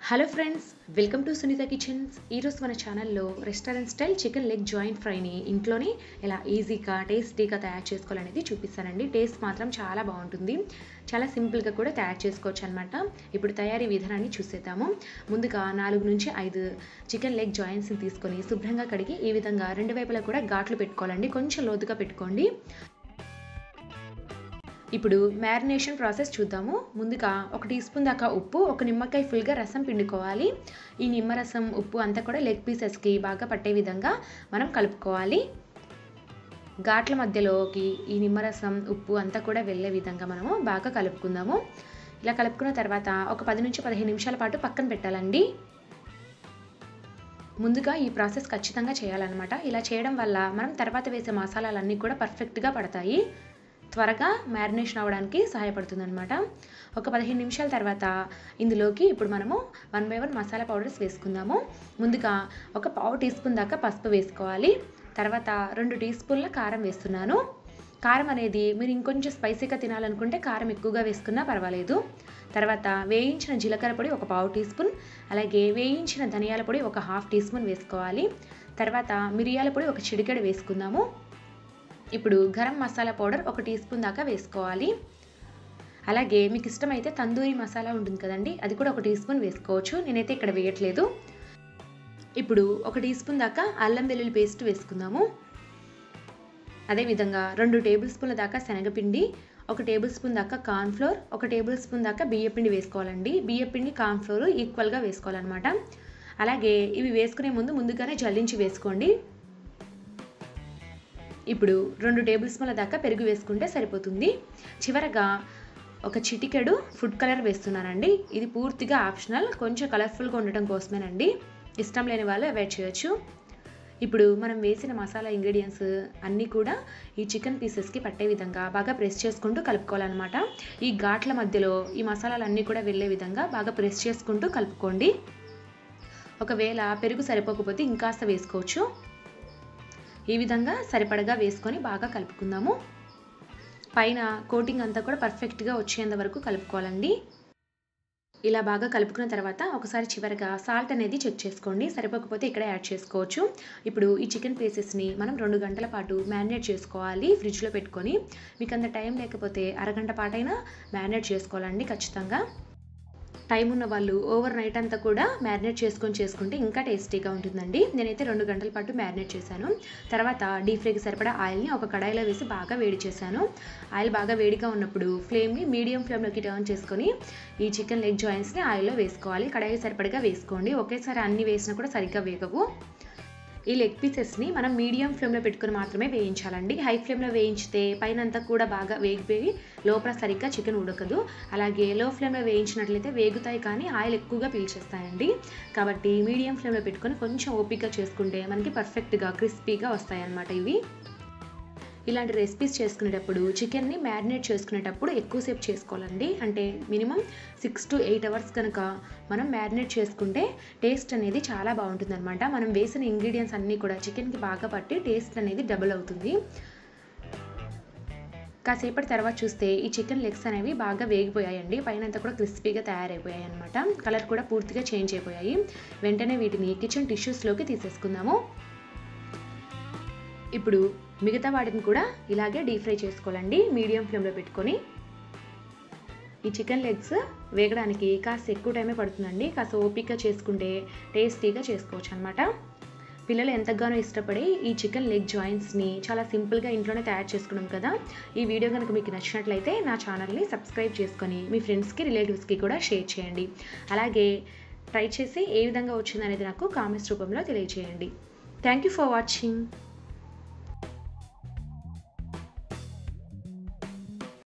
hello friends welcome to Sunitha kitchens ఈరోజు మన ఛానల్లో restaurant style chicken leg joint ఫ్రైని ఇంట్లోనే ఎలా ఈజీగా టేస్టీగా తయారు చేసుకోవాలనేది చూపిస్తానండి టేస్ట్ మాత్రం చాలా బాగుంటుంది చాలా సింపుల్గా కూడా తయారు చేసుకోవచ్చు అనమాట ఇప్పుడు తయారీ విధానాన్ని చూసేద్దాము ముందుగా నాలుగు నుంచి ఐదు చికెన్ లెగ్ జాయింట్స్ని తీసుకొని శుభ్రంగా కడిగి ఈ విధంగా రెండు వైపులా కూడా ఘాట్లు పెట్టుకోవాలండి కొంచెం లోతుగా పెట్టుకోండి ఇప్పుడు మ్యారినేషన్ ప్రాసెస్ చూద్దాము ముందుగా ఒక టీ స్పూన్ దాకా ఉప్పు ఒక నిమ్మకాయ ఫుల్గా రసం పిండుకోవాలి ఈ నిమ్మరసం ఉప్పు అంతా కూడా లెగ్ పీసెస్కి బాగా పట్టే విధంగా మనం కలుపుకోవాలి ఘాట్ల మధ్యలోకి ఈ నిమ్మరసం ఉప్పు అంతా కూడా వెళ్ళే విధంగా మనము బాగా కలుపుకుందాము ఇలా కలుపుకున్న తర్వాత ఒక పది నుంచి పదిహేను నిమిషాల పాటు పక్కన పెట్టాలండి ముందుగా ఈ ప్రాసెస్ ఖచ్చితంగా చేయాలన్నమాట ఇలా చేయడం వల్ల మనం తర్వాత వేసే మసాలాలన్నీ కూడా పర్ఫెక్ట్గా పడతాయి త్వరగా మ్యారినేషన్ అవ్వడానికి సహాయపడుతుంది అనమాట ఒక పదిహేను నిమిషాల తర్వాత ఇందులోకి ఇప్పుడు మనము one by one masala powders వేసుకుందాము ముందుగా ఒక పావు టీ స్పూన్ దాకా పసుపు వేసుకోవాలి తర్వాత రెండు టీ స్పూన్ల కారం వేస్తున్నాను కారం అనేది మీరు ఇంకొంచెం స్పైసీగా తినాలనుకుంటే కారం ఎక్కువగా వేసుకున్నా పర్వాలేదు తర్వాత వేయించిన జీలకర్ర పొడి ఒక పావు టీ స్పూన్ అలాగే వేయించిన ధనియాల పొడి ఒక హాఫ్ టీ స్పూన్ వేసుకోవాలి తర్వాత మిరియాల పొడి ఒక చిటికెడు వేసుకుందాము ఇప్పుడు గరం మసాలా పౌడర్ ఒక టీ స్పూన్ దాకా వేసుకోవాలి అలాగే మీకు ఇష్టమైతే తందూరి మసాలా ఉంటుంది కదండి అది కూడా ఒక టీ స్పూన్ వేసుకోవచ్చు నేనైతే ఇక్కడ వేయట్లేదు ఇప్పుడు ఒక టీ స్పూన్ దాకా అల్లం వెల్లుల్లి పేస్ట్ వేసుకుందాము అదేవిధంగా రెండు టేబుల్ స్పూన్ల దాకా శనగపిండి ఒక టేబుల్ స్పూన్ దాకా కార్న్ఫ్లోర్ ఒక టేబుల్ స్పూన్ దాకా బియ్యపిండి వేసుకోవాలండి బియ్యపిండి కార్న్ఫ్లోర్ ఈక్వల్గా వేసుకోవాలన్నమాట అలాగే ఇవి వేసుకునే ముందు ముందుగానే జల్లించి వేసుకోండి ఇప్పుడు రెండు టేబుల్ స్పూన్ల దాకా పెరుగు వేసుకుంటే సరిపోతుంది చివరగా ఒక చిటికెడు ఫుడ్ కలర్ వేస్తున్నానండి ఇది పూర్తిగా ఆప్షనల్ కొంచెం కలర్ఫుల్గా ఉండటం కోసమేనండి ఇష్టం లేని వాళ్ళు అవాయిడ్ చేయొచ్చు ఇప్పుడు మనం వేసిన మసాలా ఇంగ్రీడియంట్స్ అన్నీ కూడా ఈ చికెన్ పీసెస్కి పట్టే విధంగా బాగా ప్రెస్ చేసుకుంటూ కలుపుకోవాలన్నమాట ఈ ఘాట్ల మధ్యలో ఈ మసాలాలన్నీ కూడా వెళ్ళే విధంగా బాగా ప్రెస్ చేసుకుంటూ కలుపుకోండి ఒకవేళ పెరుగు సరిపోకపోతే ఇంకాస్త వేసుకోవచ్చు ఈ విధంగా సరిపడగా వేసుకొని బాగా కలుపుకుందాము పైన కోటింగ్ అంతా కూడా పర్ఫెక్ట్గా వచ్చేంత వరకు కలుపుకోవాలండి ఇలా బాగా కలుపుకున్న తర్వాత ఒకసారి చివరిగా సాల్ట్ అనేది చెక్ చేసుకోండి సరిపోకపోతే ఇక్కడ యాడ్ చేసుకోవచ్చు ఇప్పుడు ఈ చికెన్ పీసెస్ని మనం రెండు గంటల పాటు మ్యారినేట్ చేసుకోవాలి ఫ్రిడ్జ్లో పెట్టుకొని మీకు అంత టైం లేకపోతే అరగంట పాటైనా మ్యారినేట్ చేసుకోవాలండి ఖచ్చితంగా టైం ఉన్న వాళ్ళు ఓవర్ నైట్ అంతా కూడా మ్యారినేట్ చేసుకొని చేసుకుంటే ఇంకా టేస్టీగా ఉంటుందండి నేనైతే రెండు గంటల పాటు మ్యారినేట్ చేశాను తర్వాత డీప్ ఫ్రైకి సరిపడా ఆయిల్ని ఒక కడాయిలో వేసి బాగా వేడి చేశాను ఆయిల్ బాగా వేడిగా ఉన్నప్పుడు ఫ్లేమ్ని మీడియం ఫ్లేమ్లోకి టర్న్ చేసుకొని ఈ చికెన్ లెగ్ జాయింట్స్ని ఆయిల్లో వేసుకోవాలి కడాయి సరిపడగా వేసుకోండి ఒకేసారి అన్ని వేసినా కూడా సరిగ్గా వేగవు ఈ లెగ్ పీసెస్ని మనం మీడియం ఫ్లేమ్లో పెట్టుకుని మాత్రమే వేయించాలండి హై ఫ్లేమ్లో వేయించితే పైన అంతా కూడా బాగా వేగిపోయి లోపల సరిగ్గా చికెన్ ఉడకదు అలాగే లో ఫ్లేమ్లో వేయించినట్లయితే వేగుతాయి కానీ ఆయిల్ ఎక్కువగా పీల్చేస్తాయండి కాబట్టి మీడియం ఫ్లేమ్లో పెట్టుకొని కొంచెం ఓపిక చేసుకుంటే మనకి పర్ఫెక్ట్గా క్రిస్పీగా వస్తాయి అన్నమాట ఇవి ఇలాంటి రెసిపీస్ చేసుకునేటప్పుడు చికెన్ని మ్యారినేట్ చేసుకునేటప్పుడు ఎక్కువసేపు చేసుకోవాలండి అంటే minimum six to eight hours కనుక మనం మ్యారినేట్ చేసుకుంటే టేస్ట్ అనేది చాలా బాగుంటుంది అనమాట మనం వేసిన ఇంగ్రీడియంట్స్ అన్నీ కూడా చికెన్కి బాగా పట్టి టేస్ట్ అనేది డబుల్ అవుతుంది కాసేపటి తర్వాత చూస్తే ఈ చికెన్ లెగ్స్ అనేవి బాగా వేగిపోయాయండి పైన అంతా కూడా క్రిస్పీగా తయారైపోయాయి అనమాట కలర్ కూడా పూర్తిగా చేంజ్ అయిపోయాయి వెంటనే వీటిని కిచెన్ టిష్యూస్లోకి తీసేసుకుందాము ఇప్పుడు మిగతా వాటిని కూడా ఇలాగే డీప్ ఫ్రై చేసుకోవాలండి మీడియం ఫ్లేమ్లో పెట్టుకొని ఈ చికెన్ లెగ్స్ వేగడానికి కాస్త ఎక్కువ టైమే పడుతుందండి కాస్త ఓపిక చేసుకుంటే టేస్టీగా చేసుకోవచ్చు అనమాట పిల్లలు ఎంతగానో ఇష్టపడి ఈ చికెన్ లెగ్ జాయింట్స్ని చాలా సింపుల్గా ఇంట్లోనే తయారు చేసుకున్నాం కదా ఈ వీడియో కనుక మీకు నచ్చినట్లయితే నా ఛానల్ని సబ్స్క్రైబ్ చేసుకొని మీ ఫ్రెండ్స్కి రిలేటివ్స్కి కూడా షేర్ చేయండి అలాగే ట్రై చేసి ఏ విధంగా వచ్చిందనేది నాకు కామెంట్స్ రూపంలో తెలియజేయండి థ్యాంక్ యూ ఫర్ వాచింగ్